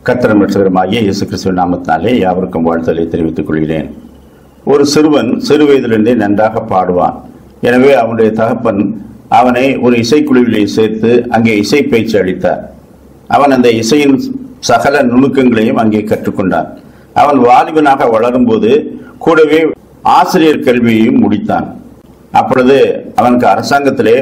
கத்திரம் பெற்றவருமாகிய இயேசு கிறிஸ்துவின் நாமத்தினாலே யாவருக்கும் வாழ்த்தலை தெரிவித்துக் கொள்கிறேன் ஒரு சிறுவன் சிறு வயதிலிருந்தே நன்றாக பாடுவான் எனவே அவனுடைய தகப்பன் அவனை ஒரு இசைக்குழுவிலே சேர்த்து அங்கே இசை பயிற்சி அளித்தார் அவன் அந்த இசையின் சகல நுணுக்கங்களையும் அங்கே கற்றுக்கொண்டான் அவன் வாலிபனாக வளரும்போது கூடவே ஆசிரியர் கல்வியையும் முடித்தான் அப்பொழுது அவனுக்கு அரசாங்கத்திலே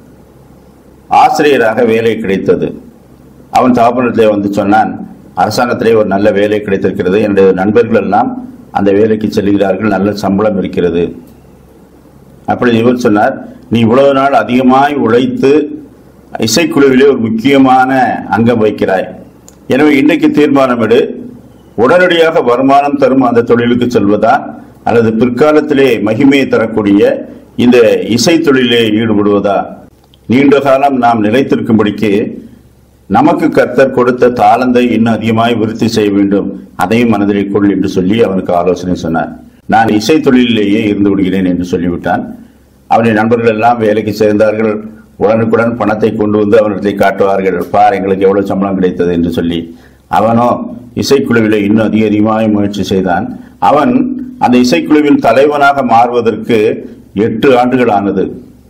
ஆசிரியராக வேலை கிடைத்தது அவன் தகப்பனத்திலே வந்து சொன்னான் அரசாங்கத்திலே ஒரு நல்ல வேலை கிடைத்திருக்கிறது என்னுடைய நண்பர்கள் எல்லாம் அந்த வேலைக்கு செல்கிறார்கள் நல்ல சம்பளம் இருக்கிறது அப்படி இவர் சொன்னார் நீ இவ்வளவு நாள் அதிகமாய் உழைத்து இசைக்குழுவிலே ஒரு முக்கியமான அங்கம் வைக்கிறாய் எனவே இன்றைக்கு தீர்மானம் எடு உடனடியாக வருமானம் தரும் அந்த தொழிலுக்கு செல்வதா அல்லது பிற்காலத்திலே மகிமையை தரக்கூடிய இந்த இசை தொழிலே ஈடுபடுவதா நீண்ட காலம் நாம் நிலைத்திருக்கும்படிக்கு நமக்கு கர்த்தர் கொடுத்த தாளந்தை இன்னும் அதிகமாய் விருத்தி செய்ய வேண்டும் அதையும் மனதிலே கொள் என்று சொல்லி அவனுக்கு ஆலோசனை சொன்னார் நான் இசை தொழிலிலேயே இருந்து விடுகிறேன் என்று சொல்லிவிட்டான் அவனுடைய நண்பர்கள் எல்லாம் வேலைக்கு சேர்ந்தார்கள் உடனுக்குடன் பணத்தை கொண்டு வந்து அவர்களை காட்டுவார்கள் பார் எங்களுக்கு எவ்வளவு சம்பளம் கிடைத்தது என்று சொல்லி அவனோ இசைக்குழுவிலே இன்னும் அதிக அதிகமாக முயற்சி செய்தான் அவன் அந்த இசைக்குழுவின் தலைவனாக மாறுவதற்கு எட்டு ஆண்டுகள் ஆனது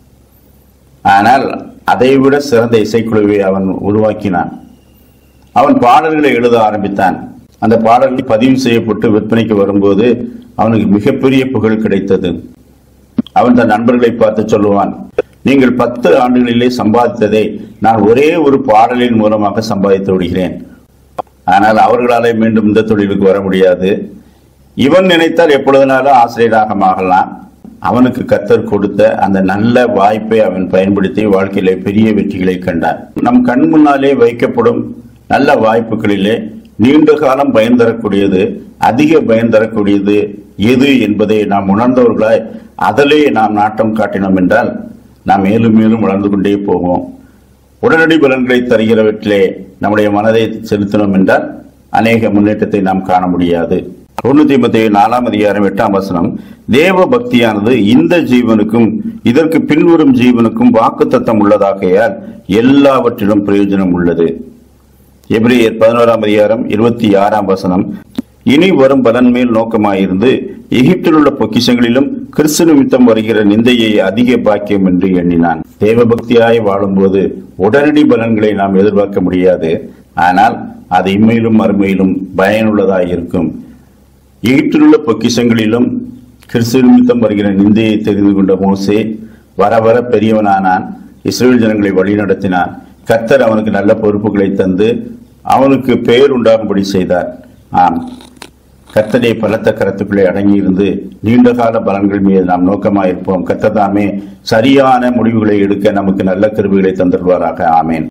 ஆனால் அதைவிட சிறந்த இசைக்குழுவை அவன் உருவாக்கினான் அவன் பாடல்களை எழுத ஆரம்பித்தான் அந்த பாடல்கள் பதிவு செய்யப்பட்டு விற்பனைக்கு வரும்போது அவனுக்கு மிகப்பெரிய புகழ் கிடைத்தது அவன் தன் நண்பர்களை பார்த்து சொல்லுவான் நீங்கள் பத்து ஆண்டுகளிலே சம்பாதித்ததை நான் ஒரே ஒரு பாடலின் மூலமாக சம்பாதித்து விடுகிறேன் ஆனால் அவர்களாலே மீண்டும் இந்த தொழிலுக்கு வர முடியாது இவன் நினைத்தால் எப்பொழுதுனாலும் ஆசிரியராக ஆகலாம் அவனுக்கு கத்தர் கொடுத்த அந்த நல்ல வாய்ப்பை அவன் பயன்படுத்தி வாழ்க்கையிலே பெரிய வெற்றிகளை கண்டான் நம் கண் முன்னாலே வைக்கப்படும் நல்ல வாய்ப்புகளிலே நீண்ட காலம் பயன் தரக்கூடியது அதிக பயன் தரக்கூடியது எது என்பதை நாம் உணர்ந்தவர்களாய் அதிலே நாம் நாட்டம் காட்டினோம் என்றால் நாம் மேலும் மேலும் வளர்ந்து கொண்டே போவோம் உடனடி பலன்களை தருகிறவற்றிலே நம்முடைய மனதை செலுத்தினோம் என்றால் அநேக முன்னேற்றத்தை நாம் காண முடியாது தொண்ணூத்தி ஐம்பத்தி நாலாம் அதிகாரம் எட்டாம் வசனம் தேவ பக்தியானது இந்த ஜீவனுக்கும் இதற்கு பின்வரும் ஜீவனுக்கும் வாக்குத்தத்தம் உள்ளதாகையால் எல்லாவற்றிலும் பிரயோஜனம் உள்ளது எபிரேயர் பதினோராம் அதிகாரம் இருபத்தி ஆறாம் வசனம் இனி வரும் பலன் மேல் நோக்கமாயிருந்து எகிப்தில் உள்ள பொக்கிஷங்களிலும் கிறிஸ்து நிமித்தம் வருகிற நிந்தையை அதிக பாக்கியம் என்று எண்ணினான் தேவபக்தியாய் வாழும்போது உடனடி பலன்களை நாம் எதிர்பார்க்க முடியாது ஆனால் அது இம்மையிலும் மறுமையிலும் பயனுள்ளதாய் இருக்கும் எகிப்திலுள்ள பொக்கிஷங்களிலும் கிறிஸ்து நிமித்தம் வருகிற நிந்தையை தெரிந்து கொண்ட மோசே வர வர பெரியவனானான் இஸ்ரேல் ஜனங்களை வழிநடத்தினான் கர்த்தர் அவனுக்கு நல்ல பொறுப்புகளை தந்து அவனுக்கு பெயர் உண்டாகும்படி செய்தார் ஆம் கர்த்தரை பலத்த கரத்துக்குள்ளே அடங்கியிருந்து நீண்ட கால பலன்கள் மீது நாம் நோக்கமாயிருப்போம் கர்த்தர் தாமே சரியான முடிவுகளை எடுக்க நமக்கு நல்ல கருவிகளை தந்துடுவாராக ஆமேன்